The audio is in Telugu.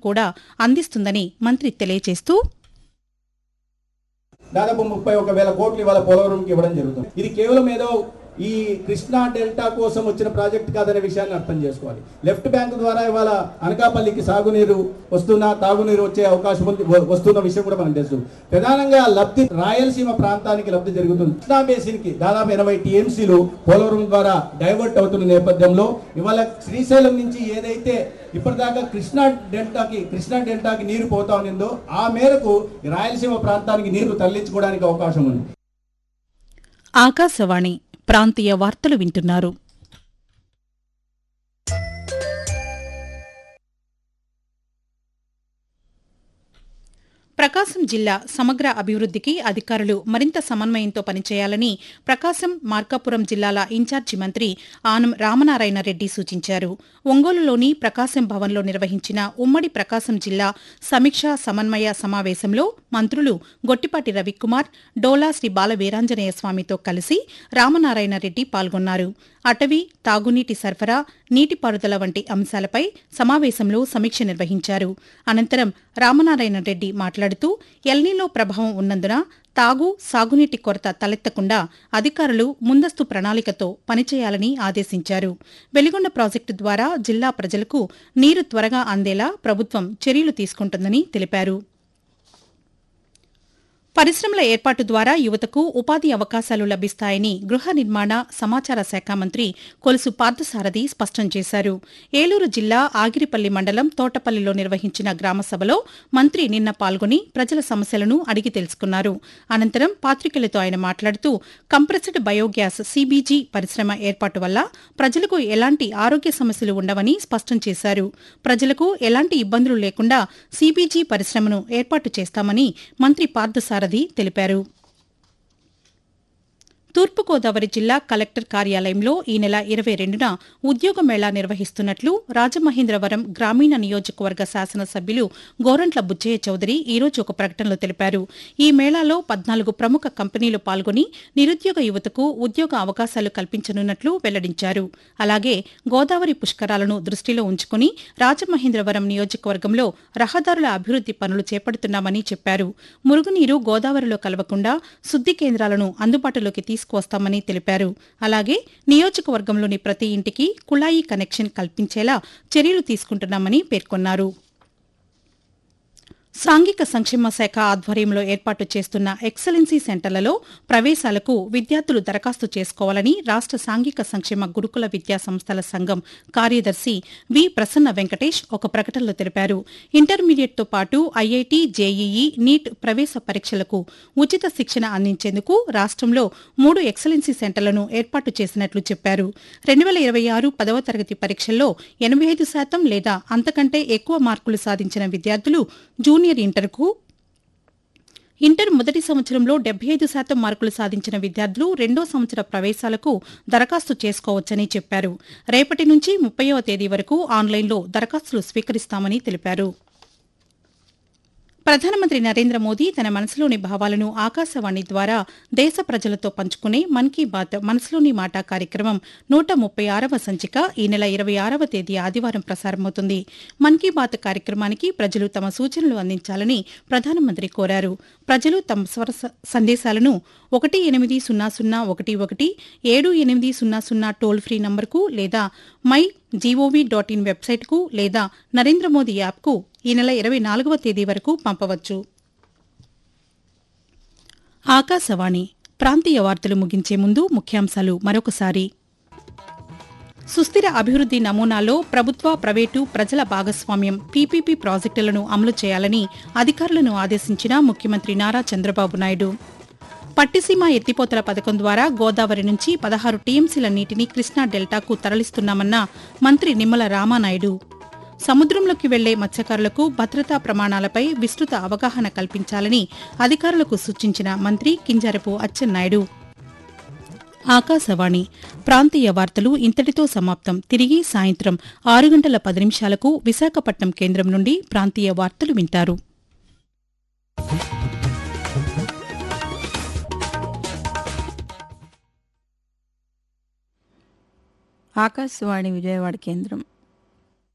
కూడా అందిస్తుందని మంత్రి తెలియజేస్తూ దాదాపు ముప్పై ఒక వేల కోట్లు ఇవాళ పోలవరంకి ఇవ్వడం జరుగుతుంది ఇది కేవలం ఏదో ఈ కృష్ణా డెల్టా కోసం వచ్చిన ప్రాజెక్ట్ కాదనే విషయాన్ని అర్థం చేసుకోవాలి లెఫ్ట్ బ్యాంక్ ద్వారా ఇవాళ అనకాపల్లికి సాగునీరు వస్తున్న తాగునీరు వచ్చే అవకాశం ఉంది వ- వస్తున్న విషయం కూడా మనకు తెలుసు ప్రధానంగా లబ్ధి రాయలసీమ ప్రాంతానికి లబ్ధి జరుగుతుంది కృష్ణా బేసిన్ కి దాదాపు ఎనభై టీఎంసీలు పోలవరం ద్వారా డైవర్ట్ అవుతున్న నేపథ్యంలో ఇవాళ శ్రీశైలం నుంచి ఏదైతే ఇప్పటిదాకా కృష్ణా డెల్టాకి కృష్ణా డెల్టాకి నీరు పోతా ఉన్నిందో ఆ మేరకు ఈ రాయలసీమ ప్రాంతానికి నీరు తరలించుకోవడానికి అవకాశం ఉంది ఆకాశవాణి ప్రాంతీయ వార్తలు వింటున్నారు ప్రకాశం జిల్లా సమగ్ర అభివృద్ధికి అధికారులు మరింత సమన్వయంతో పనిచేయాలని ప్రకాశం మార్కాపురం జిల్లాల ఇన్ఛార్జి మంత్రి ఆనం రామనారాయణ రెడ్డి సూచించారు ఒంగోలులోని ప్రకాశం భవన్లో నిర్వహించిన ఉమ్మడి ప్రకాశం జిల్లా సమీక్షా సమన్వయ సమావేశంలో మంత్రులు గొట్టిపాటి రవికుమార్ డోలా శ్రీ బాల వీరాంజనేయ స్వామితో కలిసి రామనారాయణ రెడ్డి పాల్గొన్నారు అటవీ తాగునీటి సరఫరా నీటిపారుదల వంటి అంశాలపై సమావేశంలో సమీక్ష నిర్వహించారు అనంతరం రామనారాయణ రెడ్డి మాట్లాడుతూ ఎల్నీలో ప్రభావం ఉన్నందున తాగు సాగునీటి కొరత తలెత్తకుండా అధికారులు ముందస్తు ప్రణాళికతో పనిచేయాలని ఆదేశించారు వెలిగొండ ప్రాజెక్టు ద్వారా జిల్లా ప్రజలకు నీరు త్వరగా అందేలా ప్రభుత్వం చర్యలు తీసుకుంటుందని తెలిపారు పరిశ్రమల ఏర్పాటు ద్వారా యువతకు ఉపాధి అవకాశాలు లభిస్తాయని గృహ నిర్మాణ సమాచార శాఖ మంత్రి కొలుసు పార్థసారథి స్పష్టం చేశారు ఏలూరు జిల్లా ఆగిరిపల్లి మండలం తోటపల్లిలో నిర్వహించిన గ్రామసభలో మంత్రి నిన్న పాల్గొని ప్రజల సమస్యలను అడిగి తెలుసుకున్నారు అనంతరం పాత్రికేయులతో ఆయన మాట్లాడుతూ కంప్రెస్డ్ బయోగ్యాస్ సీబీజీ పరిశ్రమ ఏర్పాటు వల్ల ప్రజలకు ఎలాంటి ఆరోగ్య సమస్యలు ఉండవని స్పష్టం చేశారు ప్రజలకు ఎలాంటి ఇబ్బందులు లేకుండా సీబీజీ పరిశ్రమను ఏర్పాటు చేస్తామని మంత్రి పార్థసారథి తెలిపారు తూర్పుగోదావరి జిల్లా కలెక్టర్ కార్యాలయంలో ఈ నెల ఇరవై రెండున ఉద్యోగ మేళా నిర్వహిస్తున్నట్లు రాజమహేంద్రవరం గ్రామీణ నియోజకవర్గ శాసనసభ్యులు గోరంట్ల బుచ్చయ్య చౌదరి ఈ రోజు ఒక ప్రకటనలో తెలిపారు ఈ మేళాలో పద్నాలుగు ప్రముఖ కంపెనీలు పాల్గొని నిరుద్యోగ యువతకు ఉద్యోగ అవకాశాలు కల్పించనున్నట్లు వెల్లడించారు అలాగే గోదావరి పుష్కరాలను దృష్టిలో ఉంచుకుని రాజమహేంద్రవరం నియోజకవర్గంలో రహదారుల అభివృద్ది పనులు చేపడుతున్నామని చెప్పారు మురుగునీరు గోదావరిలో కలవకుండా శుద్ది కేంద్రాలను అందుబాటులోకి తీసుకువస్తామని తెలిపారు అలాగే నియోజకవర్గంలోని ప్రతి ఇంటికి కుళాయి కనెక్షన్ కల్పించేలా చర్యలు తీసుకుంటున్నామని పేర్కొన్నారు సాంఘిక సంక్షేమ శాఖ ఆధ్వర్యంలో ఏర్పాటు చేస్తున్న ఎక్సలెన్సీ సెంటర్లలో ప్రవేశాలకు విద్యార్థులు దరఖాస్తు చేసుకోవాలని రాష్ట సాంఘిక సంక్షేమ గురుకుల విద్యా సంస్థల సంఘం కార్యదర్శి వి ప్రసన్న వెంకటేష్ ఒక ప్రకటనలో తెలిపారు ఇంటర్మీడియట్తో పాటు ఐఐటి జేఈఈ నీట్ ప్రవేశ పరీక్షలకు ఉచిత శిక్షణ అందించేందుకు రాష్ట్రంలో మూడు ఎక్సలెన్సీ సెంటర్లను ఏర్పాటు చేసినట్లు చెప్పారు రెండు వేల ఇరవై ఆరు పదవ తరగతి పరీక్షల్లో ఎనభై ఐదు శాతం లేదా అంతకంటే ఎక్కువ మార్కులు సాధించిన విద్యార్థులు జూనియర్ ఇంటర్కు ఇంటర్ మొదటి సంవత్సరంలో డెబ్బై ఐదు శాతం మార్కులు సాధించిన విద్యార్థులు రెండో సంవత్సర ప్రవేశాలకు దరఖాస్తు చేసుకోవచ్చని చెప్పారు రేపటి నుంచి ముప్పైవ తేదీ వరకు ఆన్లైన్లో దరఖాస్తులు స్వీకరిస్తామని తెలిపారు ప్రధానమంత్రి నరేంద్ర మోదీ తన మనసులోని భావాలను ఆకాశవాణి ద్వారా దేశ ప్రజలతో పంచుకునే మన్ కీ బాత్ మనసులోని మాట కార్యక్రమం నూట ముప్పై ఆరవ సంచిక ఈ నెల ఇరవై ఆరవ తేదీ ఆదివారం ప్రసారమవుతుంది మన్ కీ బాత్ కార్యక్రమానికి ప్రజలు తమ సూచనలు అందించాలని ప్రధానమంత్రి కోరారు ప్రజలు తమ స్వర స- సందేశాలను ఒకటి ఎనిమిది సున్నా సున్నా ఒకటి ఒకటి ఏడు ఎనిమిది సున్నా సున్నా టోల్ ఫ్రీ నంబర్కు లేదా మై జీఓవీ డాట్ ఇన్ వెబ్సైట్కు లేదా నరేంద్ర మోదీ యాప్కు ఈ నెల ఇరవై నాలుగవ తేదీ వరకు పంపవచ్చు ఆకాశవాణి ప్రాంతీయ వార్తలు ముగించే ముందు ముఖ్యాంశాలు మరొకసారి సుస్థిర అభివృద్ది నమూనాలో ప్రభుత్వ ప్రైవేటు ప్రజల భాగస్వామ్యం పీపీపీ ప్రాజెక్టులను అమలు చేయాలని అధికారులను ఆదేశించిన ముఖ్యమంత్రి నారా చంద్రబాబు నాయుడు పట్టిసీమ ఎత్తిపోతల పథకం ద్వారా గోదావరి నుంచి పదహారు టీఎంసీల నీటిని కృష్ణా డెల్టాకు తరలిస్తున్నామన్న మంత్రి నిమ్మల రామానాయుడు సముద్రంలోకి వెళ్లే మత్స్యకారులకు భద్రతా ప్రమాణాలపై విస్తృత అవగాహన కల్పించాలని అధికారులకు సూచించిన మంత్రి కింజరపు అచ్చెన్నాయుడు ఆకాశవాణి ప్రాంతీయ వార్తలు ఇంతటితో సమాప్తం తిరిగి సాయంత్రం ఆరు గంటల పది నిమిషాలకు విశాఖపట్నం కేంద్రం నుండి ప్రాంతీయ వార్తలు వింటారు ఆకాశవాణి విజయవాడ కేంద్రం